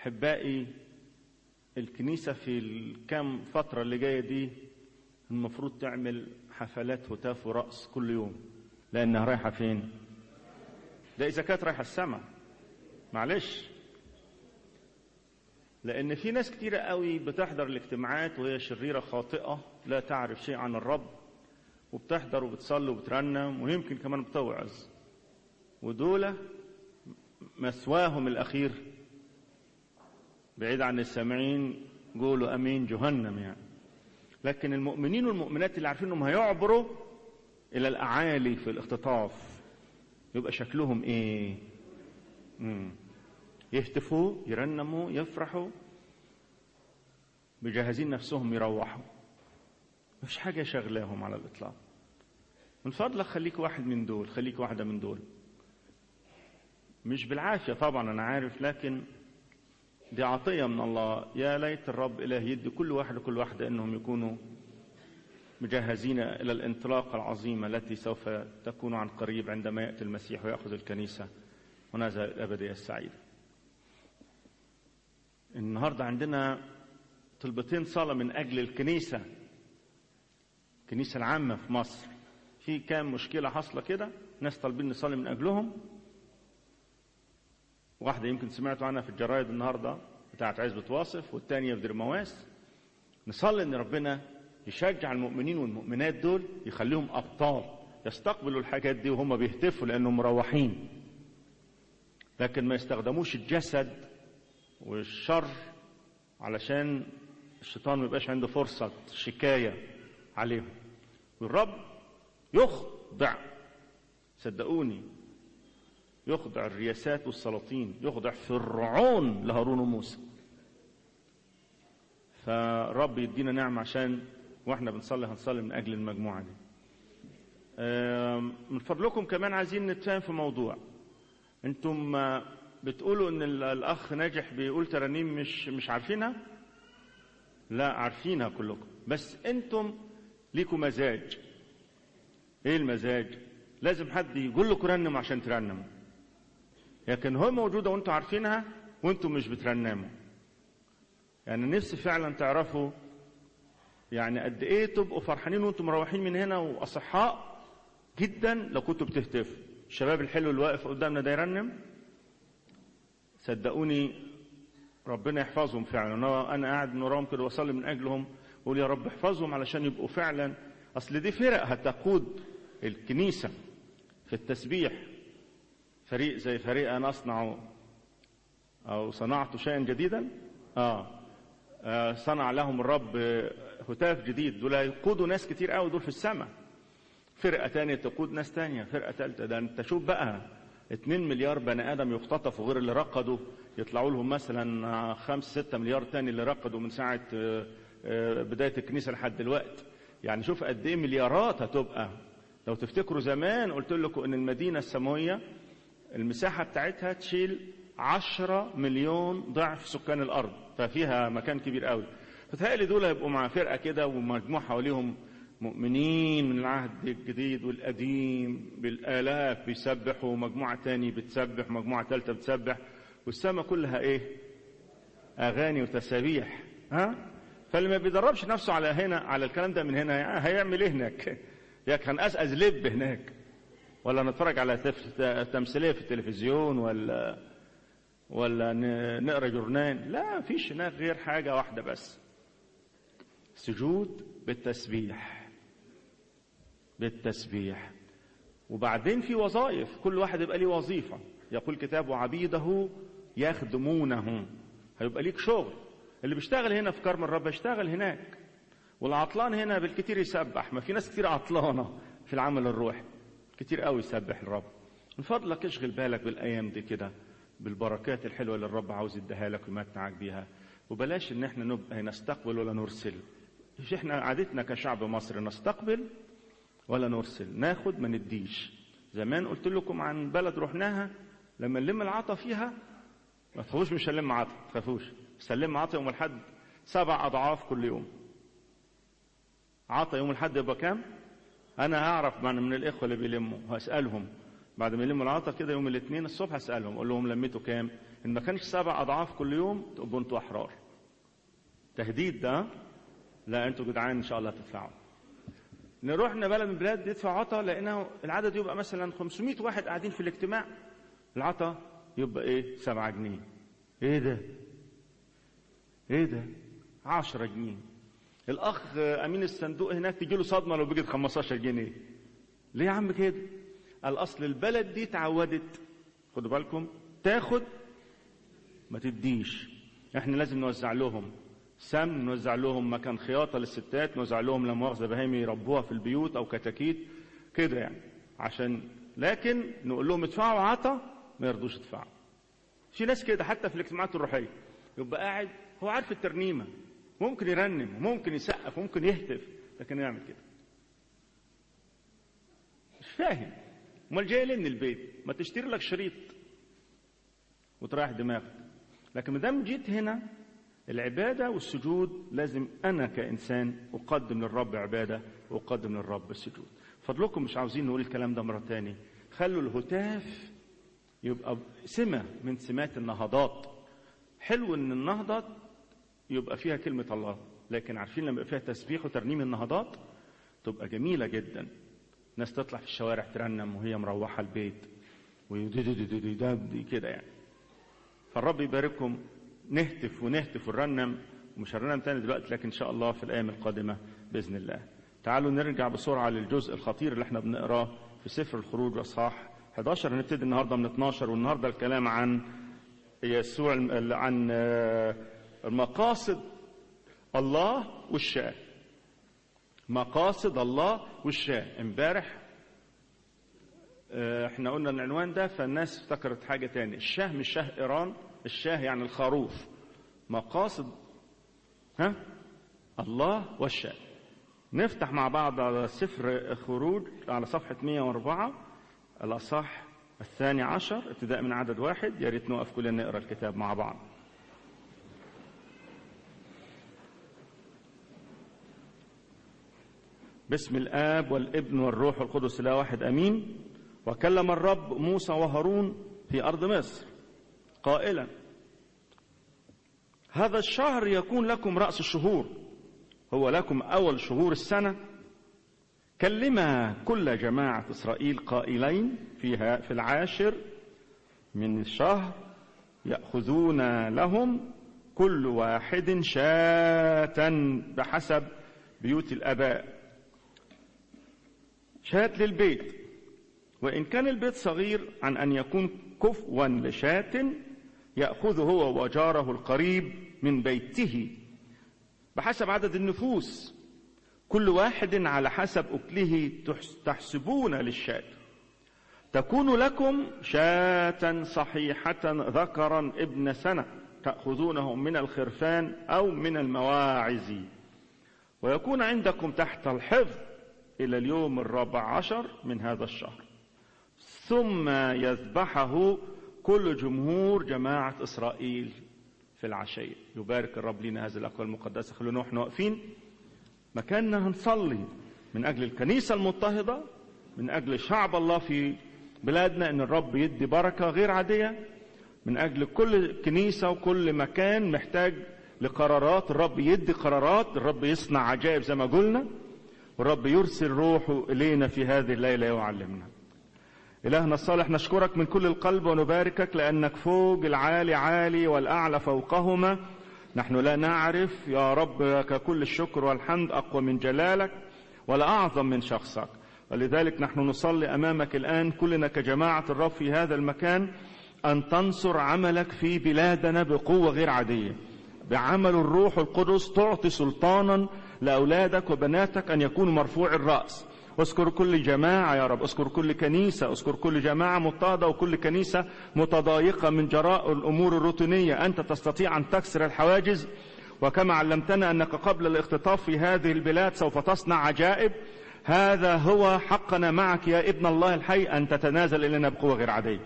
احبائي الكنيسة في الكام فترة اللي جاية دي المفروض تعمل حفلات هتاف ورقص كل يوم لأنها رايحة فين؟ ده إذا كانت رايحة السماء معلش لأن في ناس كتيرة قوي بتحضر الاجتماعات وهي شريرة خاطئة لا تعرف شيء عن الرب وبتحضر وبتصلي وبترنم ويمكن كمان بتوعظ ودول مسواهم الأخير بعيد عن السامعين قولوا أمين جهنم يعني لكن المؤمنين والمؤمنات اللي عارفين انهم هيعبروا الى الاعالي في الاختطاف يبقى شكلهم ايه مم. يهتفوا يرنموا يفرحوا مجهزين نفسهم يروحوا مفيش حاجة شغلاهم على الإطلاق من فضلك خليك واحد من دول خليك واحدة من دول مش بالعافية طبعا أنا عارف لكن دي عطية من الله يا ليت الرب إله يدي كل واحد وكل واحدة أنهم يكونوا مجهزين إلى الانطلاقة العظيمة التي سوف تكون عن قريب عندما يأتي المسيح ويأخذ الكنيسة ونزل الأبدية السعيدة النهاردة عندنا طلبتين صلاة من أجل الكنيسة الكنيسة العامة في مصر في كام مشكلة حاصلة كده ناس طالبين نصلي من أجلهم واحدة يمكن سمعتوا عنها في الجرايد النهاردة بتاعت عزبة واصف والتانية في دير مواس نصلي ان ربنا يشجع المؤمنين والمؤمنات دول يخليهم ابطال يستقبلوا الحاجات دي وهم بيهتفوا لانهم مروحين لكن ما يستخدموش الجسد والشر علشان الشيطان ما يبقاش عنده فرصة شكاية عليهم والرب يخضع صدقوني يخضع الرياسات والسلاطين يخضع فرعون لهارون وموسى فرب يدينا نعمة عشان واحنا بنصلي هنصلي من اجل المجموعة دي من فضلكم كمان عايزين نتفاهم في موضوع انتم بتقولوا ان الاخ ناجح بيقول ترانيم مش مش عارفينها لا عارفينها كلكم بس انتم ليكم مزاج ايه المزاج لازم حد يقول لكم رنم عشان ترنموا لكن هو موجودة وانتم عارفينها وانتم مش بترنموا يعني نفسي فعلا تعرفوا يعني قد ايه تبقوا فرحانين وانتم مروحين من هنا واصحاء جدا لو كنتوا بتهتفوا الشباب الحلو اللي واقف قدامنا ده يرنم صدقوني ربنا يحفظهم فعلا انا انا قاعد من وراهم كده واصلي من اجلهم واقول يا رب احفظهم علشان يبقوا فعلا اصل دي فرق هتقود الكنيسه في التسبيح فريق زي فريق انا اصنع او صنعت شيئا جديدا اه, آه صنع لهم الرب هتاف جديد دول هيقودوا ناس كتير قوي دول في السماء فرقه تانية تقود ناس تانية فرقه ثالثه ده انت شوف بقى 2 مليار بني ادم يختطفوا غير اللي رقدوا يطلعوا لهم مثلا 5 6 مليار تاني اللي رقدوا من ساعه بدايه الكنيسه لحد دلوقتي يعني شوف قد ايه مليارات هتبقى لو تفتكروا زمان قلت لكم ان المدينه السماويه المساحه بتاعتها تشيل 10 مليون ضعف سكان الارض ففيها مكان كبير قوي فتهيألي دول هيبقوا مع فرقه كده ومجموعه حواليهم مؤمنين من العهد الجديد والقديم بالآلاف بيسبحوا مجموعة تاني بتسبح مجموعة تالتة بتسبح والسماء كلها ايه اغاني وتسابيح ها فاللي ما بيدربش نفسه على هنا على الكلام ده من هنا هيعمل ايه هناك ياك هنقزقز لب هناك ولا نتفرج على تمثيليه في التلفزيون ولا ولا نقرا جورنال لا فيش هناك غير حاجه واحده بس سجود بالتسبيح بالتسبيح وبعدين في وظائف كل واحد يبقى ليه وظيفة يقول كتاب وعبيده يخدمونه هيبقى ليك شغل اللي بيشتغل هنا في كرم الرب يشتغل هناك والعطلان هنا بالكتير يسبح ما في ناس كتير عطلانة في العمل الروحي كتير قوي يسبح الرب من فضلك اشغل بالك بالايام دي كده بالبركات الحلوه اللي الرب عاوز يديها لك ويمتعك بيها وبلاش ان احنا نبقى نستقبل ولا نرسل مش احنا عادتنا كشعب مصر نستقبل ولا نرسل ناخد ما نديش زمان قلت لكم عن بلد رحناها لما نلم العطا فيها ما تخافوش مش هنلم عطا ما تخافوش سلم عطا يوم الحد سبع اضعاف كل يوم عطا يوم الحد يبقى كام انا هعرف من, من الاخوه اللي بيلموا هسالهم بعد ما يلموا العطا كده يوم الاثنين الصبح اسالهم اقول لهم لميتوا كام ان ما كانش سبع اضعاف كل يوم تبقوا انتوا احرار تهديد ده لا انتوا جدعان ان شاء الله تدفعوا نروح بلد من البلاد يدفع عطا لانه العدد يبقى مثلا 500 واحد قاعدين في الاجتماع العطا يبقى ايه 7 جنيه ايه ده ايه ده 10 جنيه الاخ امين الصندوق هناك تجي له صدمه لو بقت 15 جنيه ليه يا عم كده الاصل البلد دي اتعودت خدوا بالكم تاخد ما تديش احنا لازم نوزع لهم سمن نوزع لهم مكان خياطه للستات نوزع لهم لا مؤاخذه بهايم يربوها في البيوت او كتاكيت كده يعني عشان لكن نقول لهم ادفعوا عطا ما يرضوش يدفعوا في ناس كده حتى في الاجتماعات الروحيه يبقى قاعد هو عارف الترنيمه ممكن يرنم ممكن يسقف ممكن يهتف لكن يعمل كده مش فاهم امال جاي ليه من البيت ما تشتري لك شريط وتريح دماغك لكن ما دام جيت هنا العبادة والسجود لازم أنا كإنسان أقدم للرب عبادة وأقدم للرب السجود فضلكم مش عاوزين نقول الكلام ده مرة تاني خلوا الهتاف يبقى سمة من سمات النهضات حلو ان النهضة يبقى فيها كلمة الله لكن عارفين لما يبقى فيها تسبيح وترنيم النهضات تبقى جميلة جدا ناس تطلع في الشوارع ترنم وهي مروحة البيت ويدي كده يعني فالرب يبارككم نهتف ونهتف ونرنم ومش هنرنم تاني دلوقتي لكن ان شاء الله في الايام القادمه باذن الله. تعالوا نرجع بسرعه للجزء الخطير اللي احنا بنقراه في سفر الخروج اصحاح 11 هنبتدي النهارده من 12 والنهارده الكلام عن يسوع عن مقاصد الله والشاه. مقاصد الله والشاه امبارح احنا قلنا العنوان ده فالناس افتكرت حاجه تاني الشاه مش شاه ايران الشاه يعني الخروف مقاصد ها الله والشاه نفتح مع بعض على سفر خروج على صفحة 104 الأصح الثاني عشر ابتداء من عدد واحد يا ريت نقف كلنا نقرا الكتاب مع بعض باسم الآب والابن والروح القدس لا واحد أمين وكلم الرب موسى وهارون في أرض مصر قائلا هذا الشهر يكون لكم رأس الشهور هو لكم أول شهور السنة كلما كل جماعة إسرائيل قائلين فيها في العاشر من الشهر يأخذون لهم كل واحد شاة بحسب بيوت الآباء شاة للبيت وإن كان البيت صغير عن أن يكون كفوا لشاة يأخذ هو وجاره القريب من بيته بحسب عدد النفوس كل واحد على حسب أكله تحسبون للشاة تكون لكم شاة صحيحة ذكرا ابن سنة تأخذونه من الخرفان أو من المواعز ويكون عندكم تحت الحفظ إلى اليوم الرابع عشر من هذا الشهر ثم يذبحه كل جمهور جماعة إسرائيل في العشية يبارك الرب لنا هذه الأقوال المقدسة خلونا واحنا واقفين مكاننا هنصلي من أجل الكنيسة المضطهدة من أجل شعب الله في بلادنا أن الرب يدي بركة غير عادية من أجل كل كنيسة وكل مكان محتاج لقرارات الرب يدي قرارات الرب يصنع عجائب زي ما قلنا والرب يرسل روحه إلينا في هذه الليلة ويعلمنا إلهنا الصالح نشكرك من كل القلب ونباركك لأنك فوق العالي عالي والأعلى فوقهما نحن لا نعرف يا رب لك كل الشكر والحمد أقوى من جلالك ولا أعظم من شخصك ولذلك نحن نصلي أمامك الآن كلنا كجماعة الرب في هذا المكان أن تنصر عملك في بلادنا بقوة غير عادية بعمل الروح القدس تعطي سلطانا لأولادك وبناتك أن يكونوا مرفوع الرأس اذكر كل جماعة يا رب اذكر كل كنيسة اذكر كل جماعة مضطهدة وكل كنيسة متضايقة من جراء الأمور الروتينية أنت تستطيع أن تكسر الحواجز وكما علمتنا أنك قبل الاختطاف في هذه البلاد سوف تصنع عجائب هذا هو حقنا معك يا ابن الله الحي أن تتنازل إلينا بقوة غير عادية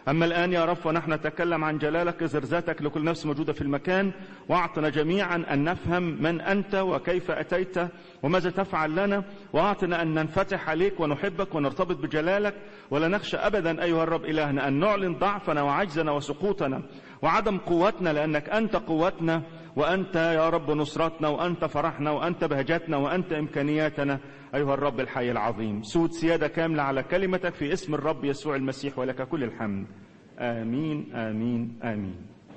أما الآن يا رب فنحن نتكلم عن جلالك اظهر ذاتك لكل نفس موجودة في المكان واعطنا جميعا أن نفهم من أنت وكيف أتيت وماذا تفعل لنا واعطنا أن ننفتح عليك ونحبك ونرتبط بجلالك ولا نخشى أبدا أيها الرب إلهنا أن نعلن ضعفنا وعجزنا وسقوطنا وعدم قوتنا لأنك أنت قوتنا وأنت يا رب نصرتنا وأنت فرحنا وأنت بهجتنا وأنت إمكانياتنا أيها الرب الحي العظيم سود سيادة كاملة على كلمتك في اسم الرب يسوع المسيح ولك كل الحمد آمين آمين آمين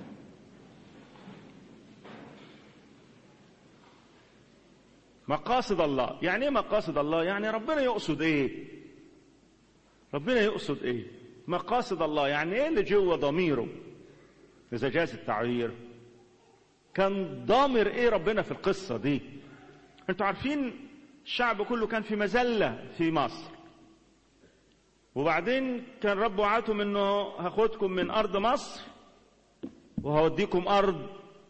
مقاصد الله يعني ايه مقاصد الله يعني ربنا يقصد ايه ربنا يقصد ايه مقاصد الله يعني ايه اللي جوه ضميره اذا جاز التعبير كان ضامر ايه ربنا في القصه دي انتوا عارفين الشعب كله كان في مذله في مصر وبعدين كان رب وعدهم انه هاخدكم من ارض مصر وهوديكم ارض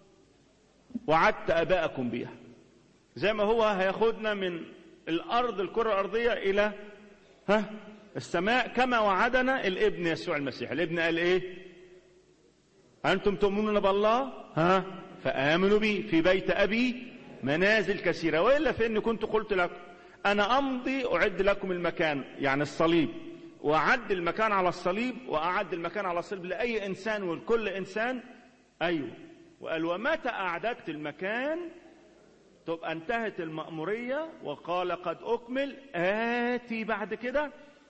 وعدت ابائكم بيها زي ما هو هياخدنا من الارض الكره الارضيه الى ها السماء كما وعدنا الابن يسوع المسيح الابن قال ايه انتم تؤمنون بالله ها فامنوا بي في بيت ابي منازل كثيره والا فاني كنت قلت لكم انا امضي اعد لكم المكان يعني الصليب واعد المكان على الصليب واعد المكان على الصليب لاي انسان ولكل انسان ايوه وقال ومتى اعددت المكان تبقى انتهت المأمورية وقال قد أكمل آتي بعد كده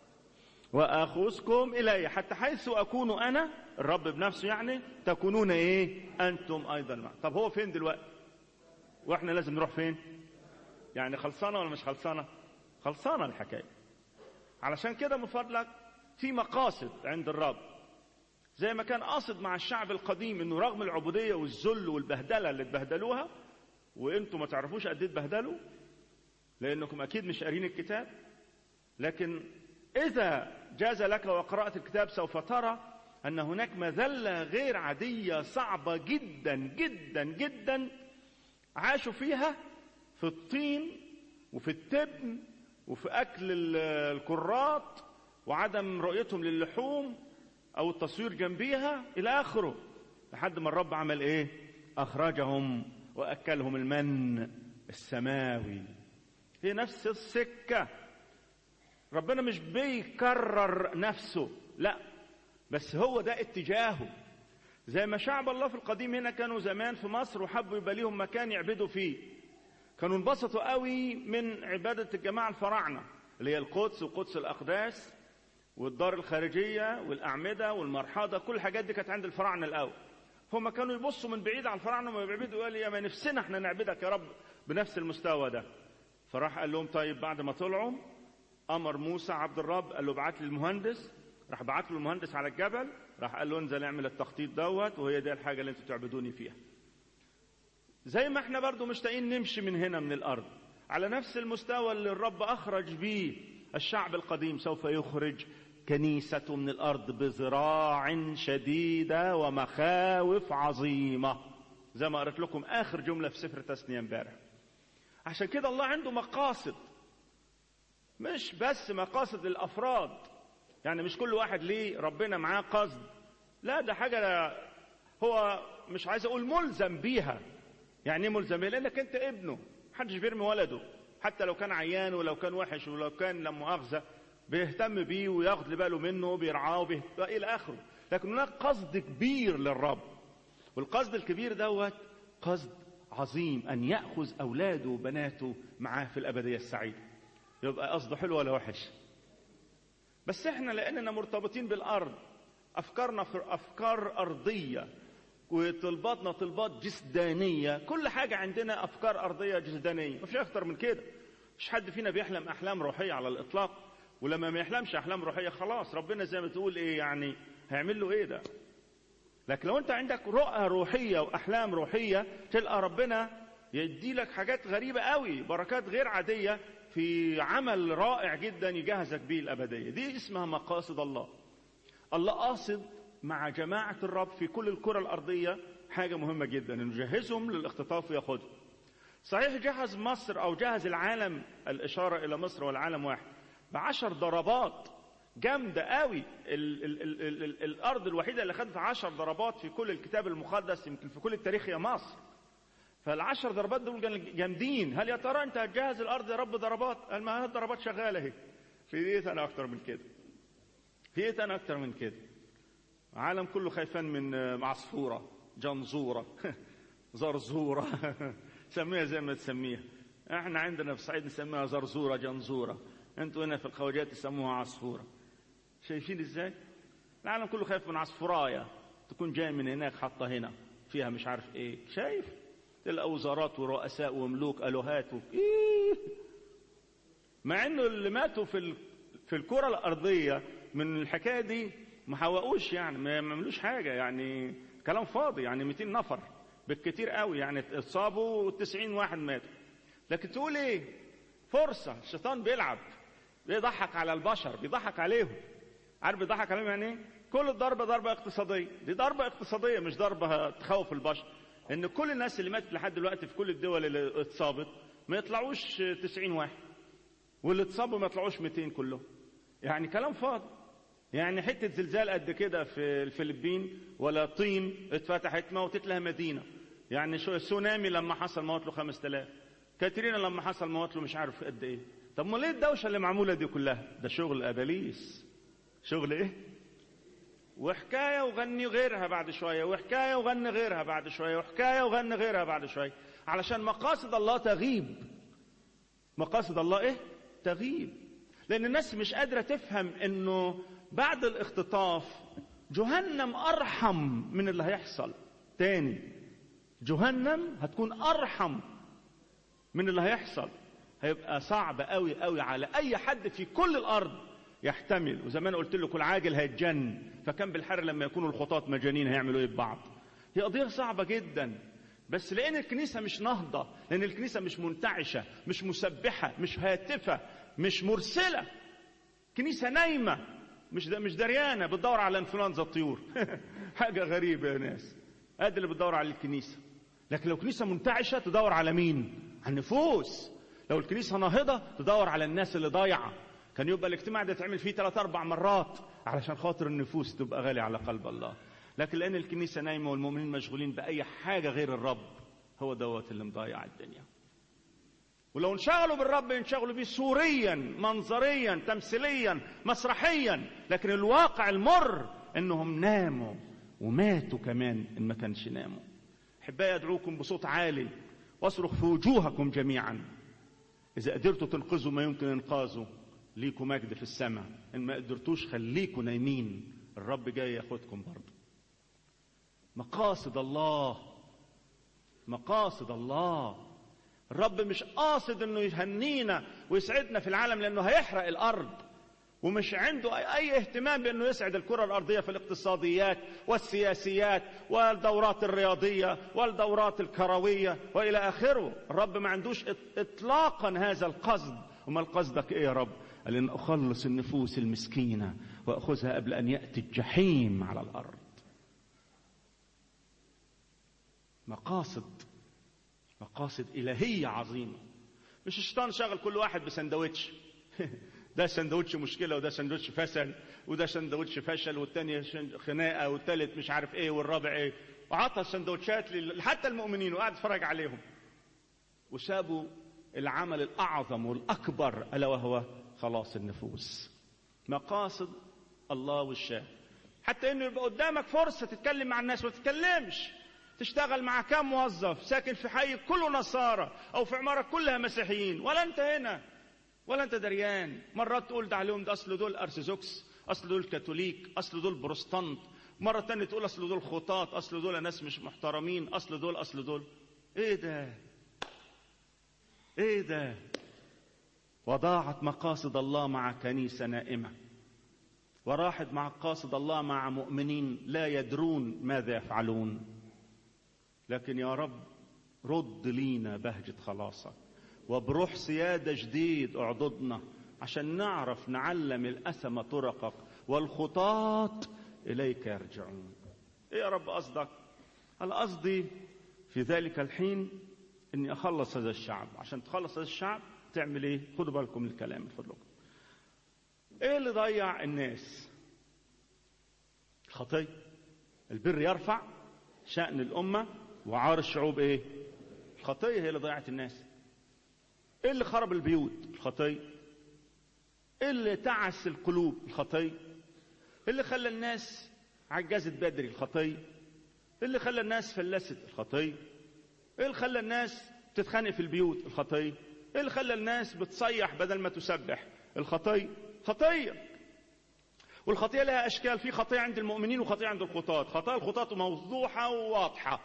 وأخذكم إلي حتى حيث أكون أنا الرب بنفسه يعني تكونون إيه أنتم أيضا معي طب هو فين دلوقتي وإحنا لازم نروح فين يعني خلصانة ولا مش خلصانة خلصانة الحكاية علشان كده من فضلك في مقاصد عند الرب زي ما كان قاصد مع الشعب القديم انه رغم العبوديه والذل والبهدله اللي اتبهدلوها وانتم ما تعرفوش قد ايه اتبهدلوا لانكم اكيد مش قارين الكتاب لكن اذا جاز لك وقرات الكتاب سوف ترى ان هناك مذله غير عاديه صعبه جدا جدا جدا عاشوا فيها في الطين وفي التبن وفي اكل الكرات وعدم رؤيتهم للحوم او التصوير جنبيها الى اخره لحد ما الرب عمل ايه اخرجهم واكلهم المن السماوي هي نفس السكه ربنا مش بيكرر نفسه لا بس هو ده اتجاهه زي ما شعب الله في القديم هنا كانوا زمان في مصر وحبوا يبقى ليهم مكان يعبدوا فيه كانوا انبسطوا قوي من عبادة الجماعة الفراعنة اللي هي القدس وقدس الأقداس والدار الخارجية والأعمدة والمرحاضة كل الحاجات دي كانت عند الفراعنة الأول هم كانوا يبصوا من بعيد على الفراعنه وما بيعبدوا قال يا ما نفسنا احنا نعبدك يا رب بنفس المستوى ده فراح قال لهم طيب بعد ما طلعوا امر موسى عبد الرب قال له ابعت لي المهندس راح بعت له المهندس على الجبل راح قال له انزل اعمل التخطيط دوت وهي دي الحاجه اللي انتوا تعبدوني فيها زي ما احنا برضو مشتاقين نمشي من هنا من الارض على نفس المستوى اللي الرب اخرج بيه الشعب القديم سوف يخرج كنيسة من الأرض بذراع شديدة ومخاوف عظيمة زي ما قرأت لكم آخر جملة في سفر تثنية امبارح عشان كده الله عنده مقاصد مش بس مقاصد للأفراد يعني مش كل واحد ليه ربنا معاه قصد لا ده حاجة هو مش عايز أقول ملزم بيها يعني ايه ملزم بيها لأنك أنت ابنه محدش بيرمي ولده حتى لو كان عيان ولو كان وحش ولو كان لا مؤاخذة بيهتم بيه وياخد باله منه وبيرعاه وبيه... الى اخره لكن هناك قصد كبير للرب والقصد الكبير دوت قصد عظيم ان ياخذ اولاده وبناته معاه في الابديه السعيده يبقى قصده حلو ولا وحش بس احنا لاننا مرتبطين بالارض افكارنا في افكار ارضيه وطلباتنا طلبات جسدانيه كل حاجه عندنا افكار ارضيه جسدانيه مفيش اكتر من كده مش حد فينا بيحلم احلام روحيه على الاطلاق ولما ما يحلمش احلام روحيه خلاص ربنا زي ما تقول ايه يعني هيعمل له ايه ده لكن لو انت عندك رؤى روحيه واحلام روحيه تلقى ربنا يدي لك حاجات غريبه قوي بركات غير عاديه في عمل رائع جدا يجهزك بيه الابديه دي اسمها مقاصد الله الله قاصد مع جماعه الرب في كل الكره الارضيه حاجه مهمه جدا انه يجهزهم للاختطاف وياخدهم صحيح جهز مصر او جهز العالم الاشاره الى مصر والعالم واحد بعشر ضربات جامده قوي ال ال ال ال ال الارض الوحيده اللي خدت عشر ضربات في كل الكتاب المقدس يمكن في كل التاريخ هي مصر فالعشر ضربات دول كانوا جامدين هل يا ترى انت هتجهز الارض يا رب ضربات قال ما هي الضربات شغاله اهي في ايه انا اكتر من كده في ايه انا اكتر من كده العالم كله خايفان من عصفوره جنزوره زرزوره سميها زي ما تسميها احنا عندنا في الصعيد نسميها زرزوره جنزوره انتوا هنا في الخواجات تسموها عصفوره شايفين ازاي العالم كله خايف من عصفورايه تكون جايه من هناك حاطه هنا فيها مش عارف ايه شايف تلقى وزارات ورؤساء وملوك الوهات و... إيه؟ مع انه اللي ماتوا في ال... في الكره الارضيه من الحكايه دي ما حوقوش يعني ما عملوش حاجه يعني كلام فاضي يعني 200 نفر بالكتير قوي يعني اتصابوا و90 واحد ماتوا لكن تقول ايه فرصه الشيطان بيلعب بيضحك على البشر بيضحك عليهم عارف بيضحك عليهم يعني ايه كل الضربه ضربه اقتصاديه دي ضربه اقتصاديه مش ضربه تخوف البشر ان كل الناس اللي ماتت لحد دلوقتي في كل الدول اللي اتصابت ما يطلعوش 90 واحد واللي اتصابوا ما يطلعوش 200 كلهم يعني كلام فاضي يعني حته زلزال قد كده في الفلبين ولا طين اتفتحت موتت لها مدينه يعني شو السونامي لما حصل موت له 5000 كاترينا لما حصل موت له مش عارف قد ايه طب ما ليه الدوشه اللي معموله دي كلها ده شغل اباليس شغل ايه وحكايه وغني غيرها بعد شويه وحكايه وغني غيرها بعد شويه وحكايه وغني غيرها بعد شويه علشان مقاصد الله تغيب مقاصد الله ايه تغيب لان الناس مش قادره تفهم انه بعد الاختطاف جهنم ارحم من اللي هيحصل تاني جهنم هتكون ارحم من اللي هيحصل هيبقى صعب قوي قوي على اي حد في كل الارض يحتمل وزي ما انا قلت لكم العاجل هيتجن فكان بالحر لما يكونوا الخطاة مجانين هيعملوا ايه ببعض هي قضيه صعبه جدا بس لان الكنيسه مش نهضه لان الكنيسه مش منتعشه مش مسبحه مش هاتفه مش مرسله كنيسه نايمه مش مش دريانه بتدور على انفلونزا الطيور حاجه غريبه يا ناس ادي اللي بتدور على الكنيسه لكن لو كنيسه منتعشه تدور على مين على النفوس لو الكنيسه ناهضه تدور على الناس اللي ضايعه كان يبقى الاجتماع ده يتعمل فيه ثلاث اربع مرات علشان خاطر النفوس تبقى غاليه على قلب الله لكن لان الكنيسه نايمه والمؤمنين مشغولين باي حاجه غير الرب هو دوت اللي مضيع الدنيا ولو انشغلوا بالرب ينشغلوا بيه صوريا منظريا تمثيليا مسرحيا لكن الواقع المر انهم ناموا وماتوا كمان ان ما كانش ناموا احبائي ادعوكم بصوت عالي واصرخ في وجوهكم جميعا اذا قدرتوا تنقذوا ما يمكن انقاذه ليكوا مجد في السماء ان ما قدرتوش خليكوا نايمين الرب جاي ياخدكم برضه مقاصد الله مقاصد الله الرب مش قاصد انه يهنينا ويسعدنا في العالم لانه هيحرق الارض ومش عنده اي اهتمام بانه يسعد الكره الارضيه في الاقتصاديات والسياسيات والدورات الرياضيه والدورات الكرويه والى اخره الرب ما عندوش اطلاقا هذا القصد امال قصدك ايه يا رب قال ان اخلص النفوس المسكينه واخذها قبل ان ياتي الجحيم على الارض مقاصد مقاصد الهيه عظيمه مش الشيطان شغل كل واحد بسندوتش ده سندوتش مشكلة وده سندوتش فشل وده سندوتش فشل والتاني خناقة والتالت مش عارف ايه والرابع ايه وعطى السندوتشات حتى المؤمنين وقعد يتفرج عليهم وسابوا العمل الأعظم والأكبر ألا وهو خلاص النفوس مقاصد الله والشاه حتى انه يبقى قدامك فرصة تتكلم مع الناس وما تتكلمش تشتغل مع كم موظف ساكن في حي كله نصارى او في عمارة كلها مسيحيين ولا انت هنا ولا انت دريان مرات تقول ده عليهم ده اصل دول ارثوذكس اصل دول كاثوليك اصل دول بروستانت مرة تانية تقول اصل دول خطاط اصل دول ناس مش محترمين اصل دول اصل دول ايه ده ايه ده وضاعت مقاصد الله مع كنيسة نائمة وراحت مع مقاصد الله مع مؤمنين لا يدرون ماذا يفعلون لكن يا رب رد لينا بهجة خلاصك وبروح سيادة جديد اعضدنا عشان نعرف نعلم الأثم طرقك والخطاة إليك يرجعون إيه يا رب قصدك هل قصدي في ذلك الحين اني اخلص هذا الشعب عشان تخلص هذا الشعب تعمل ايه خدوا بالكم من الكلام من فضلكم ايه اللي ضيع الناس الخطيه البر يرفع شأن الأمة وعار الشعوب ايه الخطيه هي اللي ضيعت الناس ايه اللي خرب البيوت الخطيه ايه اللي تعس القلوب الخطيه ايه اللي خلى الناس عجزت بدري الخطيه ايه اللي خلى الناس فلست الخطيه ايه اللي خلى الناس تتخانق في البيوت الخطيه ايه اللي خلى الناس بتصيح بدل ما تسبح الخطيه خطيه والخطيه لها اشكال في خطيه عند المؤمنين وخطيه عند الخطاة خطايا الخطاة موضوحه وواضحه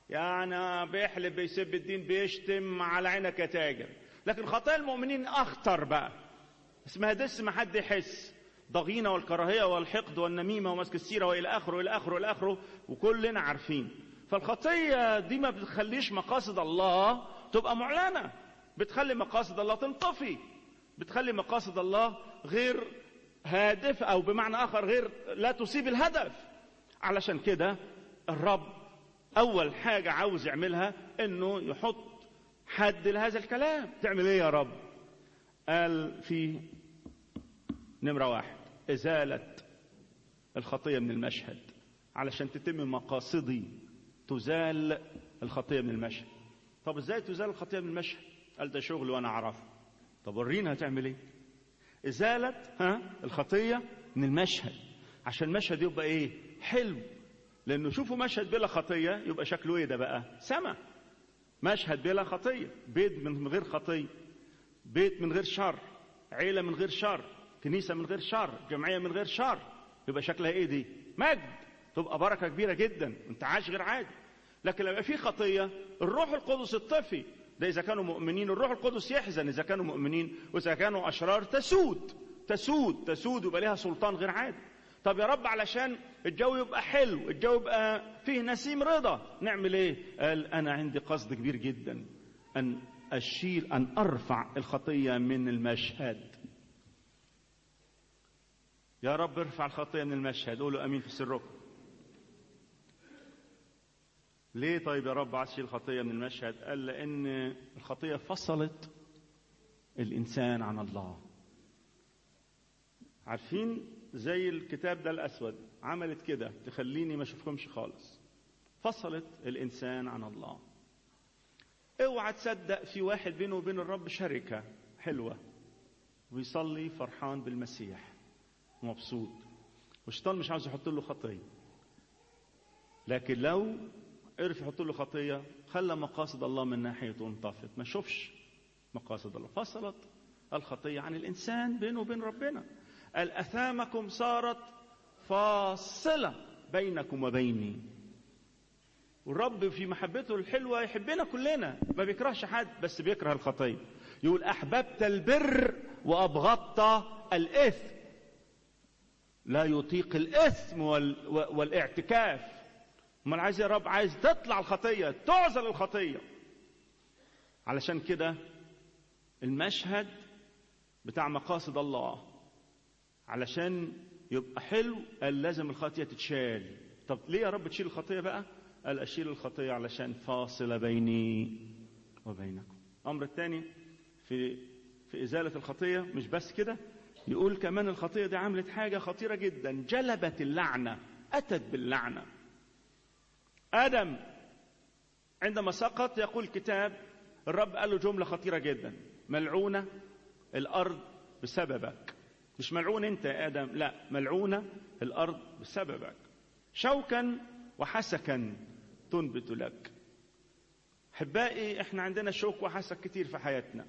يعني بيحلب بيسب الدين بيشتم على عينك يا تاجر لكن خطايا المؤمنين اخطر بقى اسمها دس ما حد يحس ضغينة والكراهية والحقد والنميمة ومسك السيرة وإلى آخره وإلى آخره وإلى آخره وكلنا عارفين فالخطية دي ما بتخليش مقاصد الله تبقى معلنة بتخلي مقاصد الله تنطفي بتخلي مقاصد الله غير هادف أو بمعنى آخر غير لا تصيب الهدف علشان كده الرب أول حاجة عاوز يعملها إنه يحط حد لهذا الكلام تعمل إيه يا رب قال في نمرة واحد إزالة الخطية من المشهد علشان تتم مقاصدي تزال الخطية من المشهد طب ازاي تزال الخطية من المشهد قال ده شغل وانا اعرفه طب ورينا هتعمل ايه ازالة ها الخطية من المشهد عشان المشهد يبقى ايه حلو لانه شوفوا مشهد بلا خطية يبقى شكله ايه ده بقى سما مشهد بلا خطية بيت من غير خطية بيت من غير شر عيلة من غير شر كنيسة من غير شر جمعية من غير شر يبقى شكلها ايه دي مجد تبقى بركة كبيرة جدا انت عايش غير عادي لكن لما في خطية الروح القدس الطفي ده إذا كانوا مؤمنين الروح القدس يحزن إذا كانوا مؤمنين وإذا كانوا أشرار تسود تسود تسود ويبقى لها سلطان غير عادي طب يا رب علشان الجو يبقى حلو الجو يبقى فيه نسيم رضا نعمل ايه قال انا عندي قصد كبير جدا ان اشيل ان ارفع الخطيه من المشهد يا رب ارفع الخطيه من المشهد قولوا امين في سركم ليه طيب يا رب عايز تشيل الخطيه من المشهد قال لان الخطيه فصلت الانسان عن الله عارفين زي الكتاب ده الاسود عملت كده تخليني ما اشوفكمش خالص فصلت الانسان عن الله اوعى تصدق في واحد بينه وبين الرب شركه حلوه ويصلي فرحان بالمسيح مبسوط والشيطان مش عاوز يحط له خطيه لكن لو عرف يحط له خطيه خلى مقاصد الله من ناحيته انطفت ما شوفش مقاصد الله فصلت الخطيه عن الانسان بينه وبين ربنا قال اثامكم صارت فاصله بينكم وبيني والرب في محبته الحلوه يحبنا كلنا ما بيكرهش حد بس بيكره الخطيه يقول احببت البر وابغضت الاثم لا يطيق الاثم وال... والاعتكاف امال عايز يا رب عايز تطلع الخطيه تعزل الخطيه علشان كده المشهد بتاع مقاصد الله علشان يبقى حلو قال لازم الخطيه تتشال طب ليه يا رب تشيل الخطيه بقى قال اشيل الخطيه علشان فاصله بيني وبينكم الامر الثاني في في ازاله الخطيه مش بس كده يقول كمان الخطيه دي عملت حاجه خطيره جدا جلبت اللعنه اتت باللعنه ادم عندما سقط يقول الكتاب الرب قال له جمله خطيره جدا ملعونه الارض بسببك مش ملعون انت يا ادم لا ملعونه الارض بسببك شوكا وحسكا تنبت لك احبائي احنا عندنا شوك وحسك كتير في حياتنا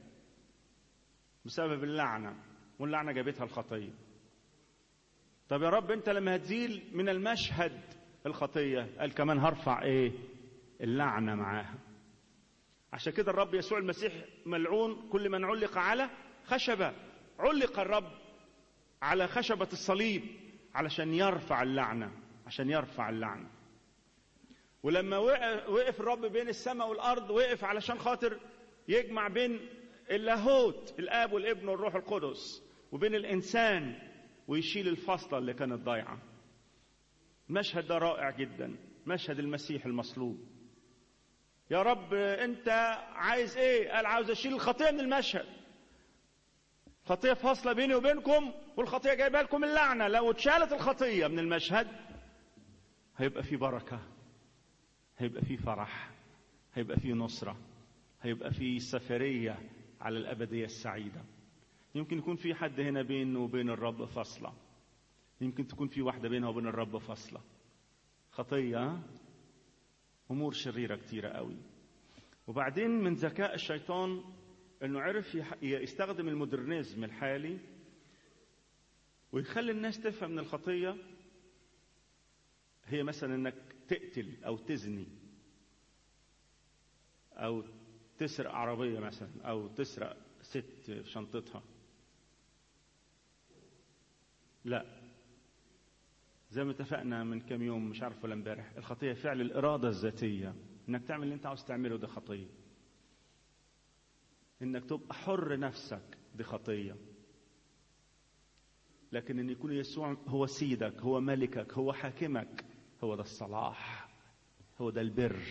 بسبب اللعنه واللعنه جابتها الخطيه طب يا رب انت لما هتزيل من المشهد الخطيه قال كمان هرفع ايه اللعنه معاها عشان كده الرب يسوع المسيح ملعون كل من علق على خشبه علق الرب على خشبه الصليب علشان يرفع اللعنه عشان يرفع اللعنه ولما وقف الرب بين السماء والارض وقف علشان خاطر يجمع بين اللاهوت الاب والابن والروح القدس وبين الانسان ويشيل الفاصله اللي كانت ضايعه المشهد ده رائع جدا مشهد المسيح المصلوب يا رب انت عايز ايه قال عاوز اشيل الخطيه من المشهد خطيه فاصله بيني وبينكم والخطيه جايبه لكم اللعنه لو اتشالت الخطيه من المشهد هيبقى في بركه هيبقى في فرح هيبقى في نصره هيبقى في سفريه على الابديه السعيده يمكن يكون في حد هنا بينه وبين الرب فاصله يمكن تكون في واحده بينها وبين الرب فاصله خطيه امور شريره كتيره قوي وبعدين من ذكاء الشيطان انه عرف يستخدم المودرنيزم الحالي ويخلي الناس تفهم ان الخطيه هي مثلا انك تقتل او تزني او تسرق عربيه مثلا او تسرق ست في شنطتها لا زي ما اتفقنا من كام يوم مش عارف ولا امبارح الخطيه فعل الاراده الذاتيه انك تعمل اللي انت عاوز تعمله ده خطيه انك تبقى حر نفسك دي خطيه لكن ان يكون يسوع هو سيدك هو ملكك هو حاكمك هو ده الصلاح هو ده البر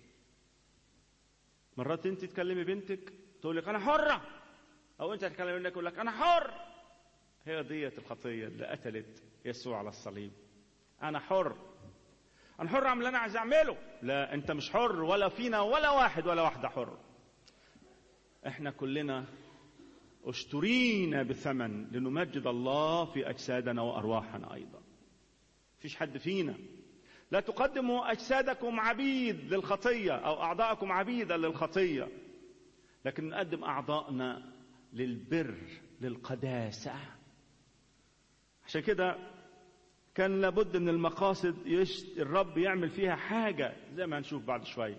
مرات انت تكلمي بنتك تقول لك انا حره او انت تكلم ابنك يقول لك انا حر هي ديت الخطيه اللي قتلت يسوع على الصليب انا حر انا حر اعمل اللي انا عايز اعمله لا انت مش حر ولا فينا ولا واحد ولا واحده حر احنا كلنا اشترينا بثمن لنمجد الله في اجسادنا وارواحنا ايضا فيش حد فينا لا تقدموا اجسادكم عبيد للخطيه او اعضاءكم عبيدا للخطيه لكن نقدم اعضائنا للبر للقداسه عشان كده كان لابد من المقاصد يشت الرب يعمل فيها حاجه زي ما هنشوف بعد شويه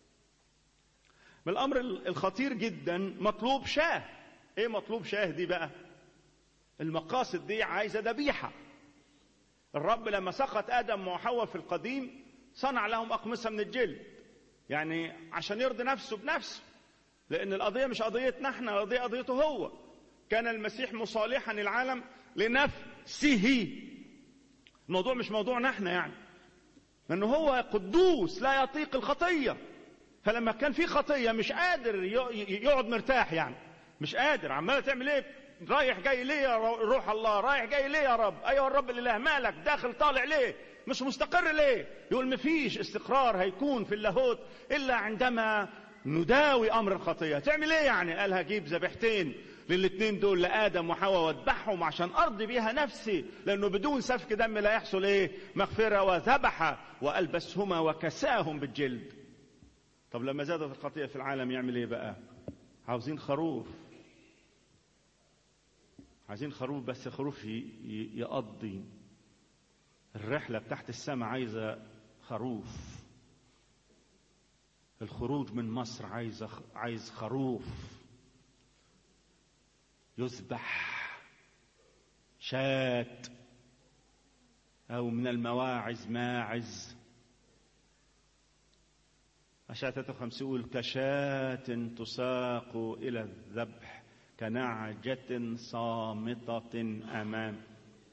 من الامر الخطير جدا مطلوب شاه ايه مطلوب شاه دي بقى المقاصد دي عايزه ذبيحه الرب لما سقط ادم وحواء في القديم صنع لهم اقمصه من الجلد يعني عشان يرضي نفسه بنفسه لان القضيه مش قضيتنا احنا القضيه قضيته هو كان المسيح مصالحا العالم لنفسه الموضوع مش موضوعنا احنا يعني لانه هو قدوس لا يطيق الخطيه فلما كان في خطيه مش قادر يقعد مرتاح يعني مش قادر عمال تعمل ايه رايح جاي ليه يا روح الله رايح جاي ليه يا رب ايوه الرب الاله مالك داخل طالع ليه مش مستقر ليه يقول مفيش استقرار هيكون في اللاهوت الا عندما نداوي امر الخطيه تعمل ايه يعني قال هجيب ذبيحتين للاثنين دول لادم وحواء واذبحهم عشان ارضي بيها نفسي لانه بدون سفك دم لا يحصل ايه مغفره وذبح والبسهما وكساهم بالجلد طب لما زادت الخطيه في العالم يعمل ايه بقى عاوزين خروف عايزين خروف بس خروف يقضي الرحله بتاعت السماء عايزه خروف الخروج من مصر عايز عايز خروف يذبح شاة أو من المواعز ماعز أشعة 53 يقول كشاة تساق إلى الذبح كنعجة صامتة أمام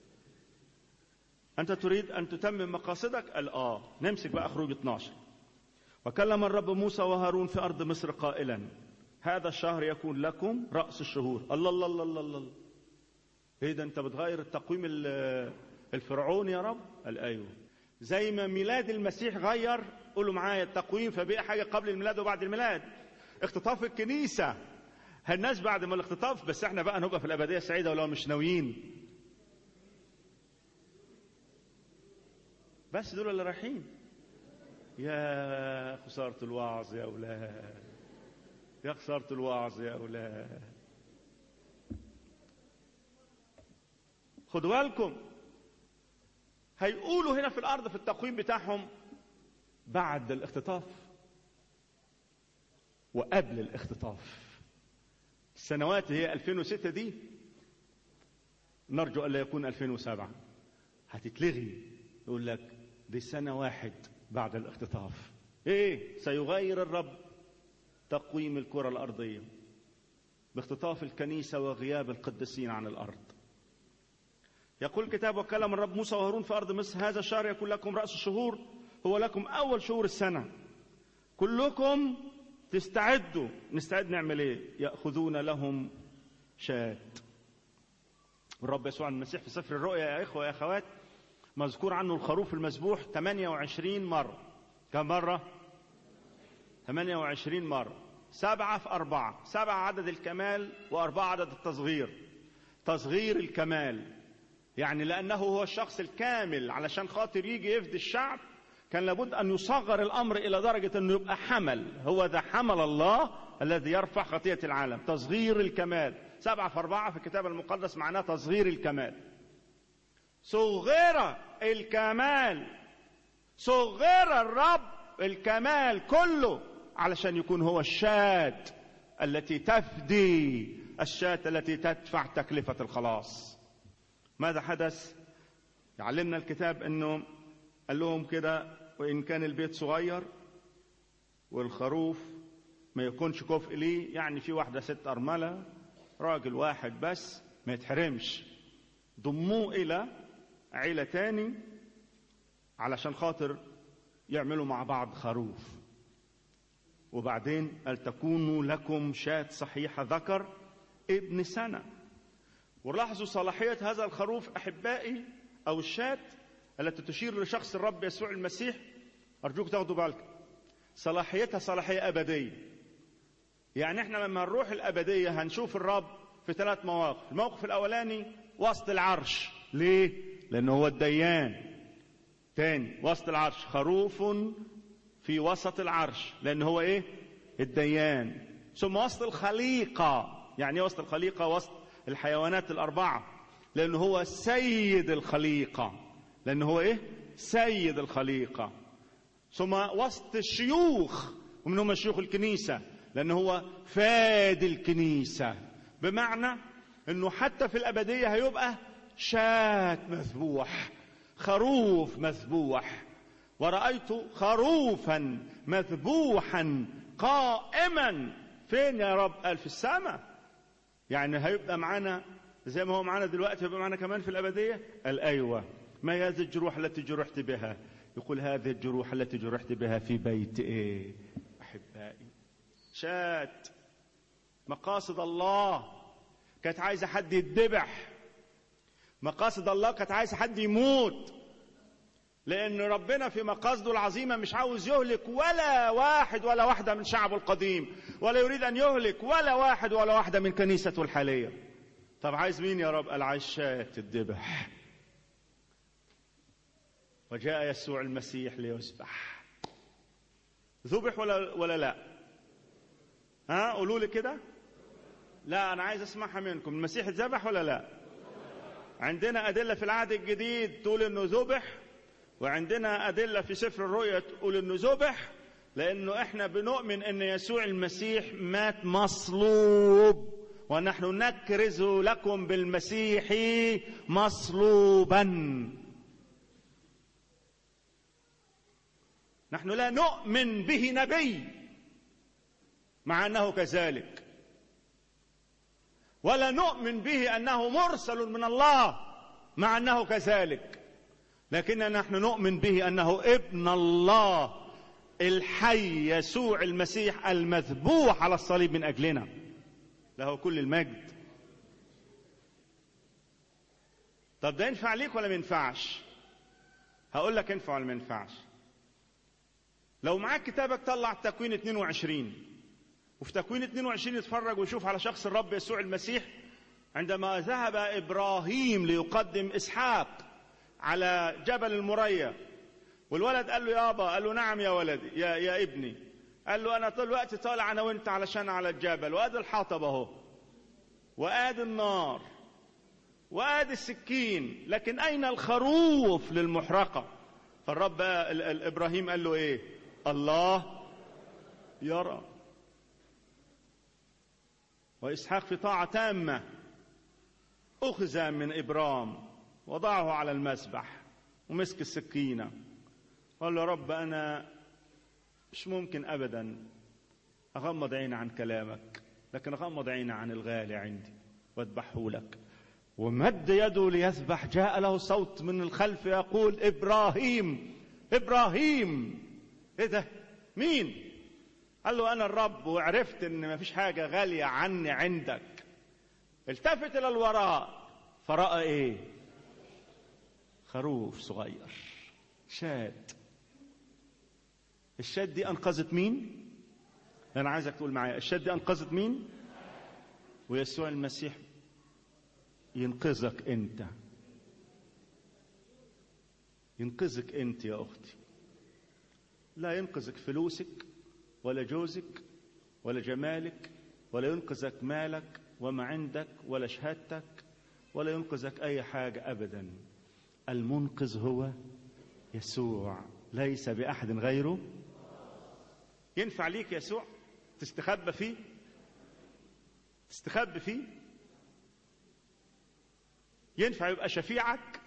أنت تريد أن تتمم مقاصدك؟ قال آه نمسك بقى خروج 12 وكلم الرب موسى وهارون في أرض مصر قائلا هذا الشهر يكون لكم رأس الشهور الله الله الله الله, الله. ايه ده انت بتغير التقويم الفرعوني يا رب قال ايوه زي ما ميلاد المسيح غير قولوا معايا التقويم فبقى حاجه قبل الميلاد وبعد الميلاد اختطاف الكنيسه الناس بعد ما الاختطاف بس احنا بقى نبقى في الابديه السعيده ولو مش ناويين بس دول اللي رايحين يا خساره الوعظ يا اولاد يا خسارة الوعظ يا أولاد خدوا بالكم هيقولوا هنا في الأرض في التقويم بتاعهم بعد الاختطاف وقبل الاختطاف السنوات هي 2006 دي نرجو ألا يكون 2007 هتتلغي يقول لك دي سنة واحد بعد الاختطاف ايه سيغير الرب تقويم الكرة الأرضية باختطاف الكنيسة وغياب القديسين عن الأرض يقول الكتاب وكلم الرب موسى وهارون في أرض مصر هذا الشهر يكون لكم رأس الشهور هو لكم أول شهور السنة كلكم تستعدوا نستعد نعمل ايه يأخذون لهم شاة الرب يسوع المسيح في سفر الرؤيا يا إخوة يا أخوات مذكور عنه الخروف المذبوح 28 مرة كم مرة؟ 28 مرة سبعة في أربعة سبعة عدد الكمال وأربعة عدد التصغير تصغير الكمال يعني لأنه هو الشخص الكامل علشان خاطر يجي يفدي الشعب كان لابد أن يصغر الأمر إلى درجة أنه يبقى حمل هو ذا حمل الله الذي يرفع خطية العالم تصغير الكمال سبعة في أربعة في الكتاب المقدس معناه تصغير الكمال صغر الكمال صغر الرب الكمال كله علشان يكون هو الشاة التي تفدي الشاة التي تدفع تكلفة الخلاص ماذا حدث يعلمنا الكتاب انه قال لهم كده وان كان البيت صغير والخروف ما يكونش كفء ليه يعني في واحدة ست أرملة راجل واحد بس ما يتحرمش ضموه إلى عيلة تاني علشان خاطر يعملوا مع بعض خروف وبعدين قال تكونوا لكم شاة صحيحة ذكر ابن سنة ولاحظوا صلاحية هذا الخروف أحبائي أو الشاة التي تشير لشخص الرب يسوع المسيح أرجوك تاخدوا بالكم صلاحيتها صلاحية أبدية يعني احنا لما نروح الأبدية هنشوف الرب في ثلاث مواقف الموقف الأولاني وسط العرش ليه؟ لأنه هو الديان تاني وسط العرش خروف في وسط العرش لأن هو إيه؟ الديان ثم وسط الخليقة يعني إيه وسط الخليقة وسط الحيوانات الأربعة لأنه هو سيد الخليقة لأنه هو إيه؟ سيد الخليقة ثم وسط الشيوخ ومن هم شيوخ الكنيسة لأنه هو فادي الكنيسة بمعنى أنه حتى في الأبدية هيبقى شاة مذبوح خروف مذبوح ورأيت خروفا مذبوحا قائما فين يا رب قال في السماء يعني هيبقى معانا زي ما هو معانا دلوقتي هيبقى معانا كمان في الأبدية قال أيوة ما هذه الجروح التي جرحت بها يقول هذه الجروح التي جرحت بها في بيت ايه احبائي شات مقاصد الله كانت عايزه حد يتذبح مقاصد الله كانت عايزه حد يموت لان ربنا في مقاصده العظيمه مش عاوز يهلك ولا واحد ولا واحده من شعبه القديم ولا يريد ان يهلك ولا واحد ولا واحده من كنيسته الحاليه طب عايز مين يا رب قال عايز شاة تتذبح وجاء يسوع المسيح ليذبح ذبح ولا ولا لا ها قولوا لي كده لا انا عايز اسمعها منكم المسيح اتذبح ولا لا عندنا ادله في العهد الجديد تقول انه ذبح وعندنا ادله في سفر الرؤيا تقول انه ذبح لانه احنا بنؤمن ان يسوع المسيح مات مصلوب ونحن نكرز لكم بالمسيح مصلوبا نحن لا نؤمن به نبي مع انه كذلك ولا نؤمن به انه مرسل من الله مع انه كذلك لكننا نحن نؤمن به انه ابن الله الحي يسوع المسيح المذبوح على الصليب من اجلنا له كل المجد طب ده ينفع ليك ولا ما ينفعش هقول لك ينفع ولا ما ينفعش لو معاك كتابك طلع تكوين 22 وفي تكوين 22 يتفرج ويشوف على شخص الرب يسوع المسيح عندما ذهب ابراهيم ليقدم اسحاق على جبل المريا والولد قال له يابا قال له نعم يا ولدي يا يا ابني قال له انا طول الوقت طالع انا وانت علشان على الجبل وادي الحطب اهو وادي النار وادي السكين لكن اين الخروف للمحرقه فالرب ابراهيم قال له ايه الله يرى واسحاق في طاعه تامه اخذ من ابرام وضعه على المسبح ومسك السكينه قال له رب انا مش ممكن ابدا اغمض عيني عن كلامك لكن اغمض عيني عن الغالي عندي واذبحه لك ومد يده ليذبح جاء له صوت من الخلف يقول ابراهيم ابراهيم ايه ده مين قال له انا الرب وعرفت ان ما فيش حاجه غاليه عني عندك التفت الى الوراء فرأى ايه خروف صغير شاد الشاد دي انقذت مين انا عايزك تقول معايا الشاد دي انقذت مين ويسوع المسيح ينقذك انت ينقذك انت يا اختي لا ينقذك فلوسك ولا جوزك ولا جمالك ولا ينقذك مالك وما عندك ولا شهادتك ولا ينقذك اي حاجه ابدا المنقذ هو يسوع ليس باحد غيره ينفع ليك يسوع تستخبى فيه تستخبى فيه ينفع يبقى شفيعك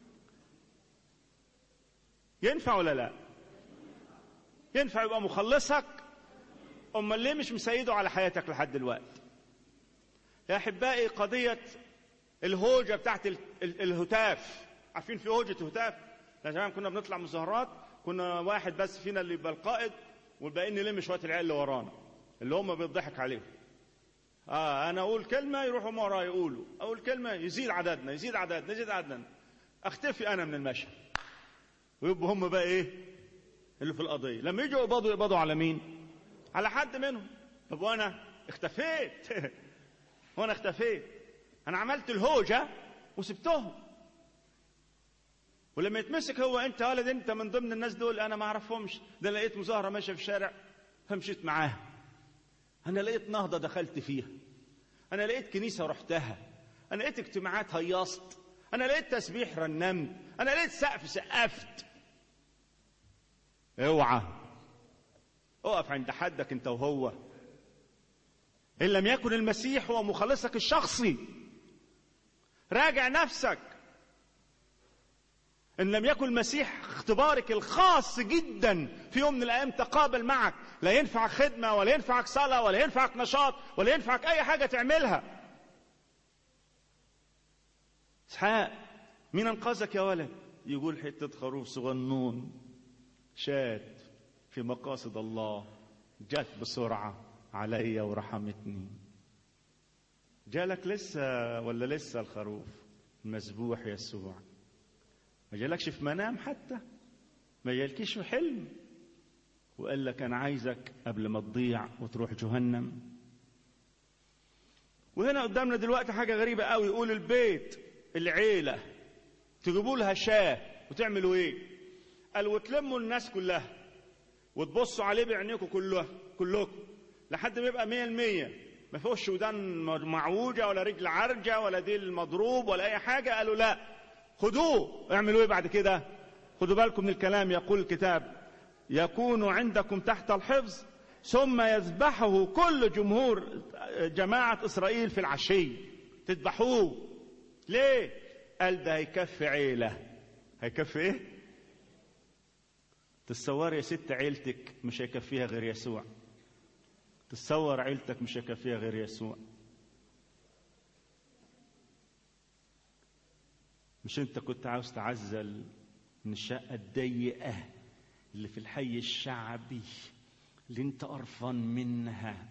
ينفع ولا لا ينفع يبقى مخلصك امال ليه مش مسيده على حياتك لحد دلوقتي يا احبائي قضيه الهوجه بتاعت الهتاف عارفين في هوجه هتاف يا زمان كنا بنطلع مظاهرات كنا واحد بس فينا اللي يبقى القائد والباقيين نلم شويه العيال اللي ورانا اللي هم بيضحك عليهم اه انا اقول كلمه يروحوا ما ورايا يقولوا اقول كلمه يزيد عددنا يزيد عددنا يزيد عددنا اختفي انا من المشهد ويبقوا هم بقى ايه اللي في القضيه لما يجوا يقبضوا يقبضوا على مين على حد منهم طب وانا اختفيت وانا اختفيت انا عملت الهوجه وسبتهم ولما يتمسك هو انت ولد انت من ضمن الناس دول انا ما اعرفهمش ده لقيت مظاهره ماشيه في الشارع فمشيت معاها انا لقيت نهضه دخلت فيها انا لقيت كنيسه رحتها انا لقيت اجتماعات هيصت انا لقيت تسبيح رنمت انا لقيت سقف سقفت اوعى اقف عند حدك انت وهو ان لم يكن المسيح هو مخلصك الشخصي راجع نفسك ان لم يكن المسيح اختبارك الخاص جدا في يوم من الايام تقابل معك لا ينفعك خدمه ولا ينفعك صلاه ولا ينفعك نشاط ولا ينفعك اي حاجه تعملها اسحاق مين انقذك يا ولد يقول حته خروف صغنون شات في مقاصد الله جت بسرعه عليا ورحمتني جالك لسه ولا لسه الخروف المذبوح يسوع ما جالكش في منام حتى ما جالكيش في حلم وقال لك انا عايزك قبل ما تضيع وتروح جهنم وهنا قدامنا دلوقتي حاجه غريبه قوي يقول البيت العيله تجيبوا لها شاه وتعملوا ايه قال وتلموا الناس كلها وتبصوا عليه بعينيكم كلها كلكم لحد ما يبقى مية المية ما فيهوش ودان معوجة ولا رجل عرجة ولا ديل مضروب ولا أي حاجة قالوا لا خدوه اعملوا ايه بعد كده خدوا بالكم من الكلام يقول الكتاب يكون عندكم تحت الحفظ ثم يذبحه كل جمهور جماعة إسرائيل في العشي تذبحوه ليه قال ده هيكفي عيلة هيكفي ايه تتصور يا ست عيلتك مش هيكفيها غير يسوع تتصور عيلتك مش هيكفيها غير يسوع مش انت كنت عاوز تعزل من الشقة الضيقة اللي في الحي الشعبي اللي انت قرفان منها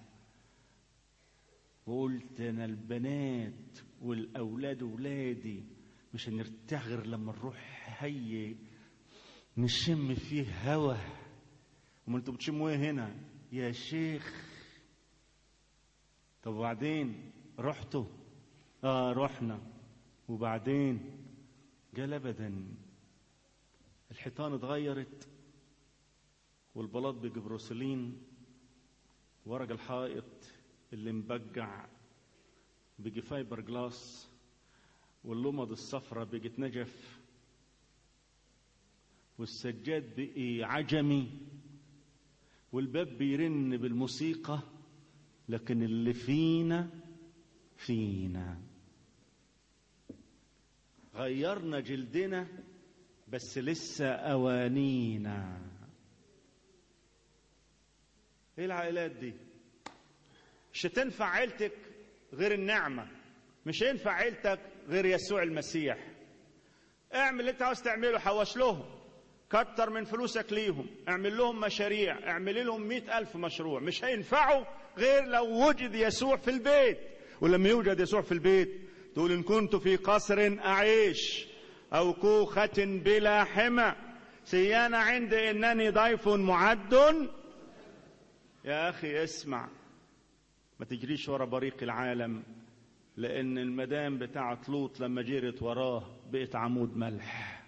وقلت انا البنات والاولاد ولادي مش هنرتاح غير لما نروح حي نشم فيه هوا وما انتوا بتشموا ايه هنا يا شيخ طب وبعدين رحتوا اه رحنا وبعدين قال ابدا الحيطان اتغيرت والبلاط بجبروسلين ورق الحائط اللي مبجع بيجي فايبر جلاس واللمض الصفرة بقت نجف والسجاد بقي عجمي والباب بيرن بالموسيقى لكن اللي فينا فينا غيرنا جلدنا بس لسه أوانينا ايه العائلات دي مش هتنفع عيلتك غير النعمة مش هينفع عيلتك غير يسوع المسيح اعمل اللي انت عاوز تعمله حوش لهم كتر من فلوسك ليهم اعمل لهم مشاريع اعمل لهم مئة ألف مشروع مش هينفعوا غير لو وجد يسوع في البيت ولما يوجد يسوع في البيت تقول إن كنت في قصر أعيش أو كوخة بلا حمى سيانا عندي إنني ضيف معد يا أخي اسمع ما تجريش ورا بريق العالم لأن المدام بتاعت لوط لما جرت وراه بقت عمود ملح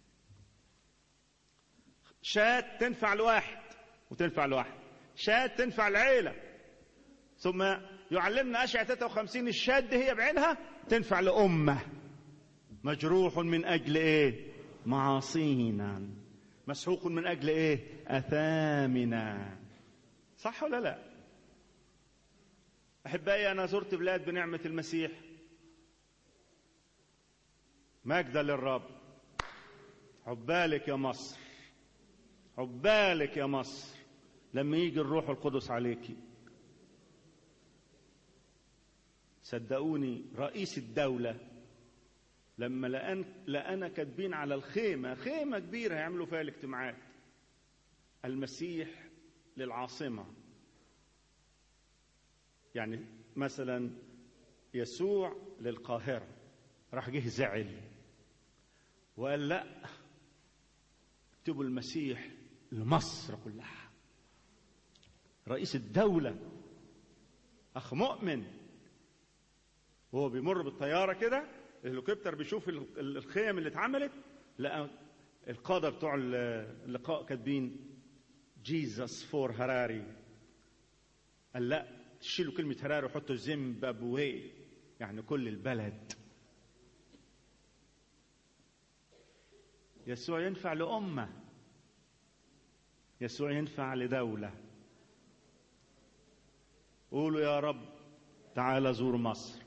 شات تنفع لواحد وتنفع لواحد شات تنفع العيلة ثم يعلمنا أشعة 53 الشات دي هي بعينها تنفع لأمة مجروح من أجل إيه معاصينا مسحوق من أجل إيه أثامنا صح ولا لا أحبائي أنا زرت بلاد بنعمة المسيح مجدا للرب عبالك يا مصر عبالك يا مصر لما يجي الروح القدس عليكي صدقوني رئيس الدولة لما لقان لقانا كاتبين على الخيمة خيمة كبيرة هيعملوا فيها الاجتماعات المسيح للعاصمة يعني مثلا يسوع للقاهرة راح جه زعل وقال لا اكتبوا المسيح لمصر كلها رئيس الدولة أخ مؤمن وهو بيمر بالطيارة كده الهليكوبتر بيشوف الخيم اللي اتعملت لقى القادة بتوع اللقاء كاتبين جيزس فور هراري قال لا تشيلوا كلمة هراري وحطوا زيمبابوي يعني كل البلد يسوع ينفع لأمة يسوع ينفع لدولة قولوا يا رب تعال زور مصر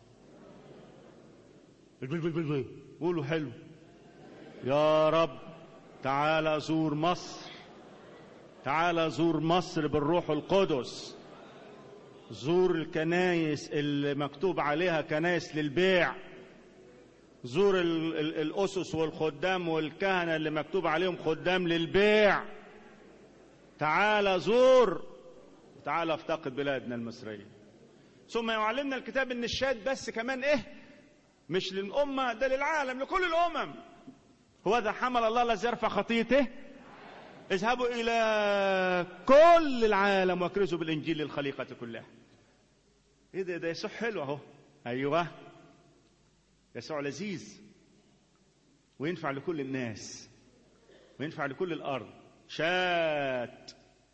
قولوا حلو يا رب تعال زور مصر تعال زور مصر بالروح القدس زور الكنايس اللي مكتوب عليها كنايس للبيع زور ال ال الأسس والخدام والكهنة اللي مكتوب عليهم خدام للبيع تعال زور تعال افتقد بلادنا المصرية ثم يعلمنا الكتاب ان الشاد بس كمان ايه مش للأمة ده للعالم لكل الأمم هو ذا حمل الله الذي يرفع خطيته اذهبوا إلى كل العالم واكرزوا بالإنجيل للخليقة كلها ايه ده ده يسوع حلو اهو ايوه يسوع لذيذ وينفع لكل الناس وينفع لكل الارض شات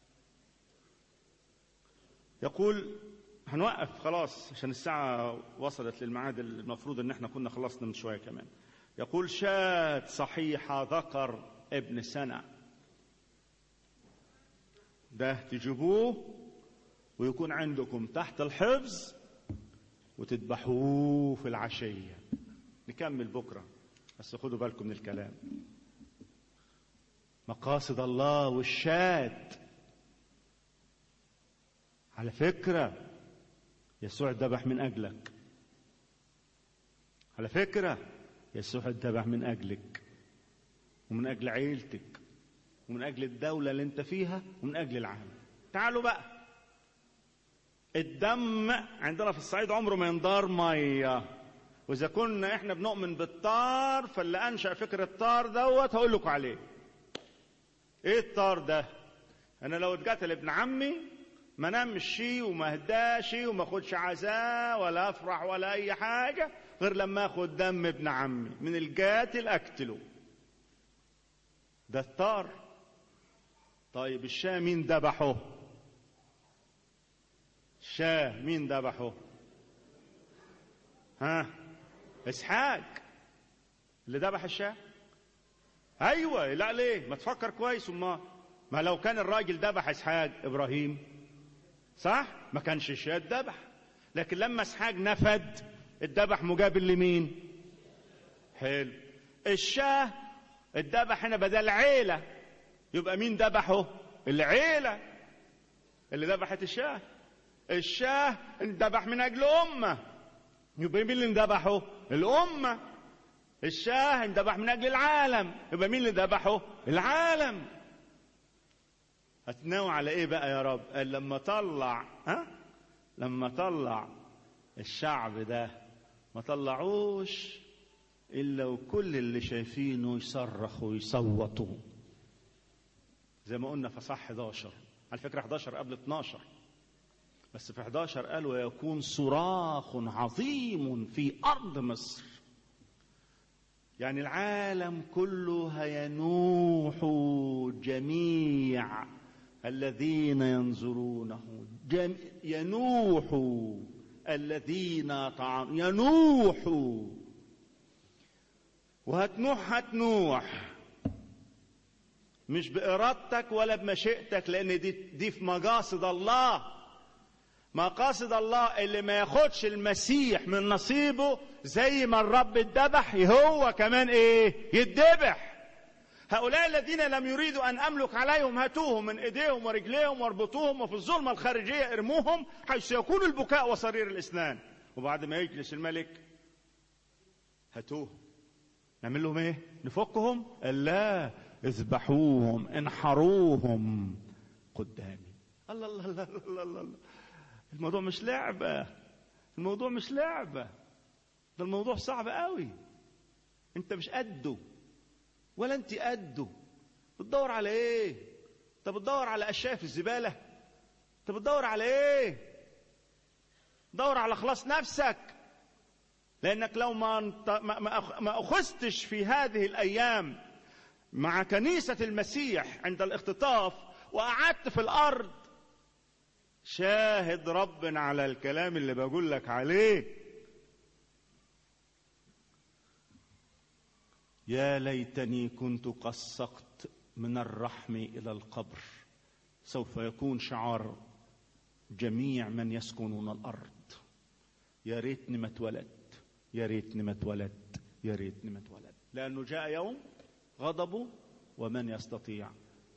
يقول هنوقف خلاص عشان الساعة وصلت للميعاد المفروض ان احنا كنا خلصنا من شوية كمان يقول شات صحيحة ذكر ابن سنة ده تجيبوه ويكون عندكم تحت الحفظ وتذبحوه في العشية نكمل بكرة بس خدوا بالكم من الكلام مقاصد الله والشات على فكرة يسوع اتذبح من أجلك على فكرة يسوع اتذبح من أجلك ومن أجل عيلتك ومن أجل الدولة اللي أنت فيها ومن أجل العالم تعالوا بقى الدم عندنا في الصعيد عمره ما ينضار ميه واذا كنا احنا بنؤمن بالطار فاللي انشا فكره الطار دوت هقول لكم عليه ايه الطار ده انا لو اتقتل ابن عمي ما نمشي وما اهداش وما اخدش عزاء ولا افرح ولا اي حاجه غير لما اخد دم ابن عمي من القاتل اقتله ده الطار طيب الشاه مين ذبحه شاه مين ذبحه ها اسحاق اللي ذبح الشاه ايوه لا ليه ما تفكر كويس وما ما لو كان الراجل ذبح اسحاق ابراهيم صح ما كانش الشاه ذبح لكن لما اسحاق نفد الذبح مقابل لمين حلو الشاه الذبح هنا بدل عيله يبقى مين ذبحه العيله اللي ذبحت الشاه الشاه انذبح من اجل امه يبقى مين اللي انذبحه الامه الشاه انذبح من اجل العالم يبقى مين اللي ذبحه العالم هتناوي على ايه بقى يا رب قال لما طلع ها لما طلع الشعب ده ما طلعوش الا وكل اللي شايفينه يصرخوا ويصوتوا زي ما قلنا في صح 11 على فكره 11 قبل 12 بس في 11 قال ويكون صراخ عظيم في ارض مصر يعني العالم كله هينوح جميع الذين ينظرونه جم... ينوح الذين طعام ينوح وهتنوح هتنوح مش بإرادتك ولا بمشيئتك لأن دي, دي في مقاصد الله مقاصد الله اللي ما ياخدش المسيح من نصيبه زي ما الرب اتذبح هو كمان ايه يتذبح هؤلاء الذين لم يريدوا ان املك عليهم هاتوهم من ايديهم ورجليهم واربطوهم وفي الظلمه الخارجيه ارموهم حيث يكون البكاء وصرير الاسنان وبعد ما يجلس الملك هاتوهم نعمل لهم ايه نفكهم لا اذبحوهم انحروهم قدامي الله الله الله الله الله, الله. الموضوع مش لعبة الموضوع مش لعبة ده الموضوع صعب قوي انت مش قده ولا انت قده بتدور على ايه انت بتدور على اشياء في الزبالة انت بتدور على ايه دور على خلاص نفسك لانك لو ما ما ما اخذتش في هذه الايام مع كنيسة المسيح عند الاختطاف وقعدت في الارض شاهد رب على الكلام اللي بقول لك عليه يا ليتني كنت قد سقت من الرحم الى القبر سوف يكون شعار جميع من يسكنون الارض يا ريتني ما اتولدت يا ريتني ما اتولدت يا ريتني ما اتولدت لانه جاء يوم غضبه ومن يستطيع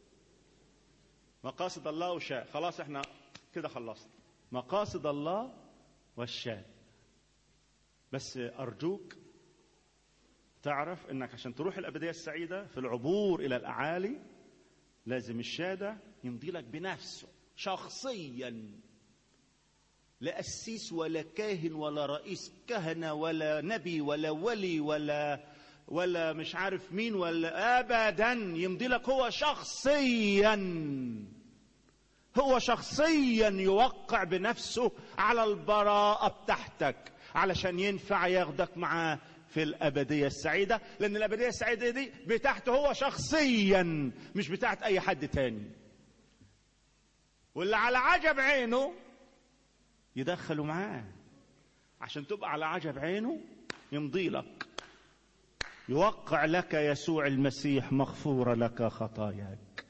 مقاصد الله وشاء خلاص احنا كده خلصنا مقاصد الله والشاء بس أرجوك تعرف أنك عشان تروح الأبدية السعيدة في العبور إلى الأعالي لازم الشادة يمضي لك بنفسه شخصيا لا قسيس ولا كاهن ولا رئيس كهنة ولا نبي ولا ولي ولا ولا مش عارف مين ولا أبدا يمضي لك هو شخصيا هو شخصيا يوقع بنفسه على البراءة بتاعتك علشان ينفع ياخدك معاه في الأبدية السعيدة لأن الأبدية السعيدة دي بتاعته هو شخصيا مش بتاعت أي حد تاني واللي على عجب عينه يدخله معاه عشان تبقى على عجب عينه يمضي لك يوقع لك يسوع المسيح مغفورة لك خطاياك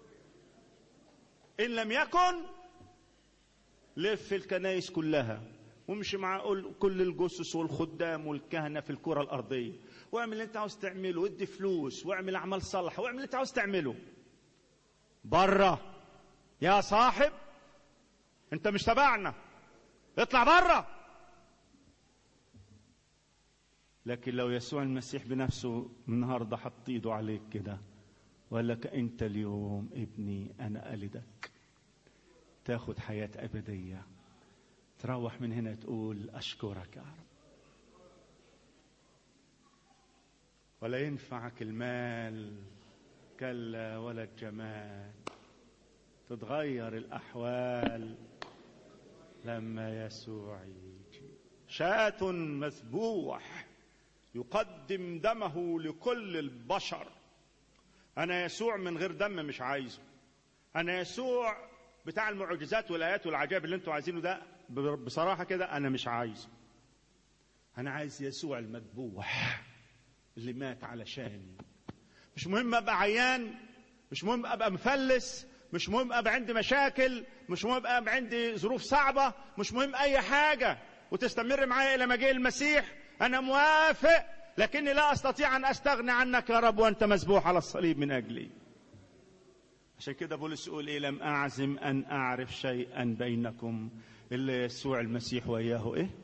إن لم يكن لف الكنائس كلها وامشي مع كل الجثث والخدام والكهنة في الكرة الأرضية واعمل اللي أنت عاوز تعمله وادي فلوس واعمل أعمال صالحة واعمل اللي أنت عاوز تعمله بره يا صاحب أنت مش تبعنا اطلع بره لكن لو يسوع المسيح بنفسه النهارده حط ايده عليك كده وقال لك انت اليوم ابني انا الدك تاخد حياه ابديه تروح من هنا تقول اشكرك يا رب ولا ينفعك المال كلا ولا الجمال تتغير الاحوال لما يسوع يجي شاة مذبوح يقدم دمه لكل البشر انا يسوع من غير دم مش عايزه انا يسوع بتاع المعجزات والايات والعجائب اللي انتوا عايزينه ده بصراحه كده انا مش عايزه انا عايز يسوع المذبوح اللي مات علشاني مش مهم ابقى عيان مش مهم ابقى مفلس مش مهم ابقى عندي مشاكل مش مهم ابقى عندي ظروف صعبه مش مهم اي حاجه وتستمر معايا الى مجيء المسيح انا موافق لكني لا استطيع ان استغنى عنك يا رب وانت مذبوح على الصليب من اجلي عشان كده بولس يقول ايه لم اعزم ان اعرف شيئا بينكم الا يسوع المسيح واياه ايه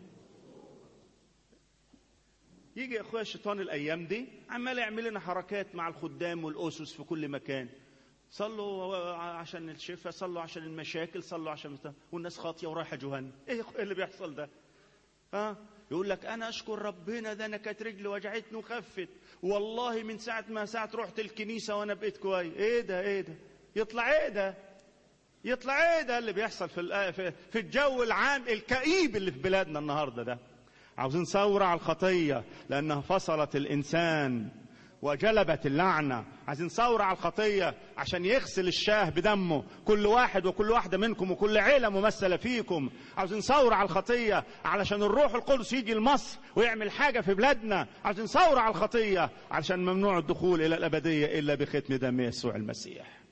يجي يا اخويا الشيطان الايام دي عمال يعمل لنا حركات مع الخدام والاسس في كل مكان صلوا عشان الشفاء صلوا عشان المشاكل صلوا عشان والناس خاطيه ورايحه جهنم ايه اللي بيحصل ده ها يقول لك انا اشكر ربنا ده انا كانت رجلي وجعتني وخفت والله من ساعه ما ساعه رحت الكنيسه وانا بقيت كويس ايه ده ايه ده يطلع ايه ده يطلع ايه ده اللي بيحصل في الآ- في- في الجو العام الكئيب اللي في بلادنا النهارده ده عاوزين ثوره على الخطيه لانها فصلت الانسان وجلبت اللعنه عايزين ثوره على الخطيه عشان يغسل الشاه بدمه كل واحد وكل واحده منكم وكل عيله ممثله فيكم عاوزين ثوره على الخطيه علشان الروح القدس يجي لمصر ويعمل حاجه في بلادنا عاوزين ثوره على الخطيه علشان ممنوع الدخول الى الابديه الا بختم دم يسوع المسيح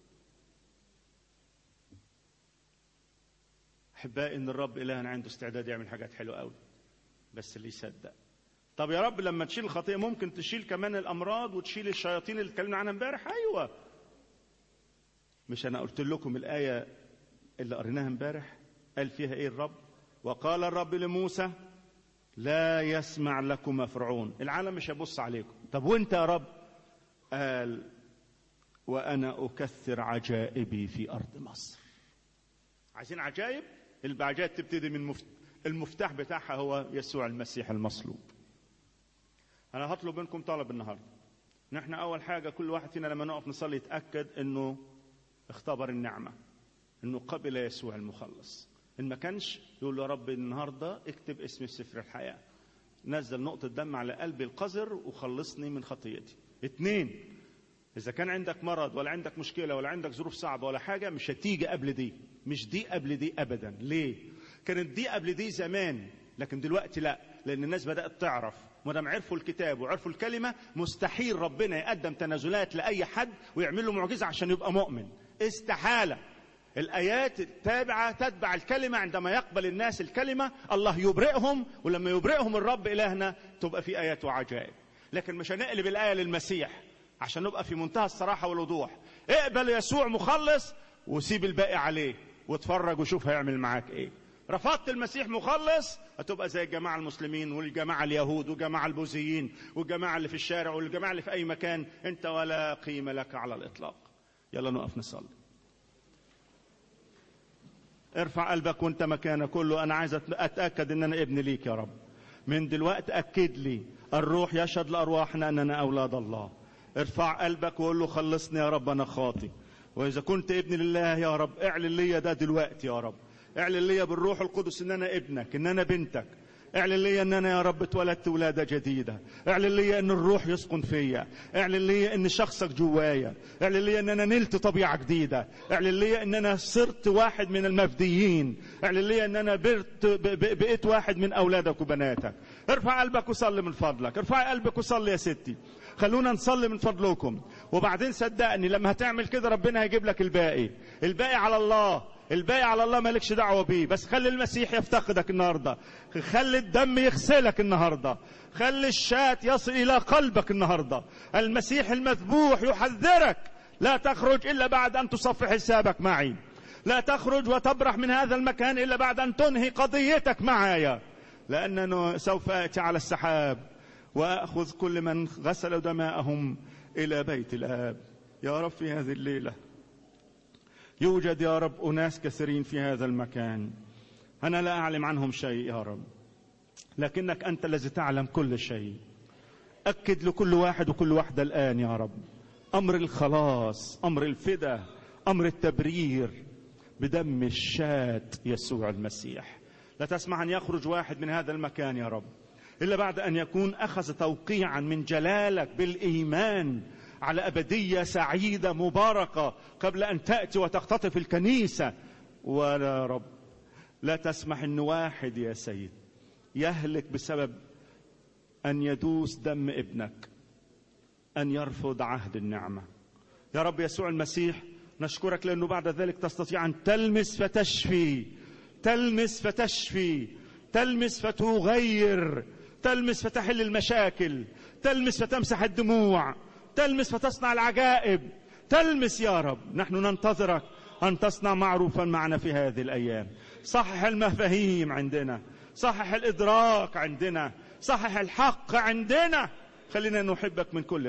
احبائي ان الرب الهنا عنده استعداد يعمل حاجات حلوه قوي بس اللي يصدق طب يا رب لما تشيل الخطيه ممكن تشيل كمان الامراض وتشيل الشياطين اللي اتكلمنا عنها امبارح ايوه مش انا قلت لكم الايه اللي قريناها امبارح قال فيها ايه الرب وقال الرب لموسى لا يسمع لكم فرعون العالم مش هيبص عليكم طب وانت يا رب قال وانا اكثر عجائبي في ارض مصر عايزين عجائب العجائب تبتدي من مفت... المفتاح بتاعها هو يسوع المسيح المصلوب انا هطلب منكم طلب النهارده نحن اول حاجه كل واحد فينا لما نقف نصلي يتاكد انه اختبر النعمه انه قبل يسوع المخلص ان ما كانش يقول له يا رب النهارده اكتب اسمي في سفر الحياه نزل نقطه دم على قلبي القذر وخلصني من خطيتي اتنين إذا كان عندك مرض ولا عندك مشكلة ولا عندك ظروف صعبة ولا حاجة مش هتيجي قبل دي مش دي قبل دي أبدا ليه؟ كانت دي قبل دي زمان لكن دلوقتي لا لأن الناس بدأت تعرف ما دام عرفوا الكتاب وعرفوا الكلمة مستحيل ربنا يقدم تنازلات لأي حد ويعمل له معجزة عشان يبقى مؤمن استحالة الآيات التابعة تتبع الكلمة عندما يقبل الناس الكلمة الله يبرئهم ولما يبرئهم الرب إلهنا تبقى في آيات وعجائب لكن مش هنقلب الآية للمسيح عشان نبقى في منتهى الصراحة والوضوح اقبل يسوع مخلص وسيب الباقي عليه واتفرج وشوف هيعمل معاك ايه رفضت المسيح مخلص هتبقى زي الجماعة المسلمين والجماعة اليهود والجماعة البوذيين والجماعة اللي في الشارع والجماعة اللي في أي مكان أنت ولا قيمة لك على الإطلاق يلا نقف نصلي ارفع قلبك وانت مكانك كله انا عايز اتاكد ان انا ابن ليك يا رب من دلوقتي اكد لي الروح يشهد لارواحنا اننا اولاد الله ارفع قلبك وقول له خلصني يا رب انا خاطي واذا كنت ابن لله يا رب اعلن لي ده دلوقتي يا رب اعلن لي بالروح القدس ان انا ابنك ان انا بنتك اعلن لي ان انا يا رب اتولدت ولاده جديده اعلن لي ان الروح يسكن فيا اعلن لي ان شخصك جوايا اعلن لي ان انا نلت طبيعه جديده اعلن لي ان انا صرت واحد من المفديين اعلن لي ان انا برت ب- ب- بقيت واحد من اولادك وبناتك ارفع قلبك وصلي من فضلك ارفع قلبك وصلي يا ستي خلونا نصلي من فضلكم وبعدين صدقني لما هتعمل كده ربنا هيجيب لك الباقي الباقي على الله الباقي على الله مالكش دعوه بيه بس خلي المسيح يفتقدك النهارده خلي الدم يغسلك النهارده خلي الشاة يصل الى قلبك النهارده المسيح المذبوح يحذرك لا تخرج الا بعد ان تصفي حسابك معي لا تخرج وتبرح من هذا المكان الا بعد ان تنهي قضيتك معايا لانه سوف اتي على السحاب واخذ كل من غسلوا دماءهم الى بيت الاب يا رب في هذه الليله يوجد يا رب اناس كثيرين في هذا المكان انا لا اعلم عنهم شيء يا رب لكنك انت الذي تعلم كل شيء اكد لكل واحد وكل واحده الان يا رب امر الخلاص امر الفدا امر التبرير بدم الشاة يسوع المسيح لا تسمع ان يخرج واحد من هذا المكان يا رب الا بعد ان يكون اخذ توقيعا من جلالك بالايمان على ابديه سعيده مباركه قبل ان تاتي وتختطف الكنيسه ولا رب لا تسمح ان واحد يا سيد يهلك بسبب ان يدوس دم ابنك ان يرفض عهد النعمه يا رب يسوع المسيح نشكرك لانه بعد ذلك تستطيع ان تلمس فتشفي تلمس فتشفي تلمس فتغير تلمس فتحل المشاكل تلمس فتمسح الدموع تلمس فتصنع العجائب تلمس يا رب نحن ننتظرك ان تصنع معروفا معنا في هذه الايام صحح المفاهيم عندنا صحح الادراك عندنا صحح الحق عندنا خلينا نحبك من كل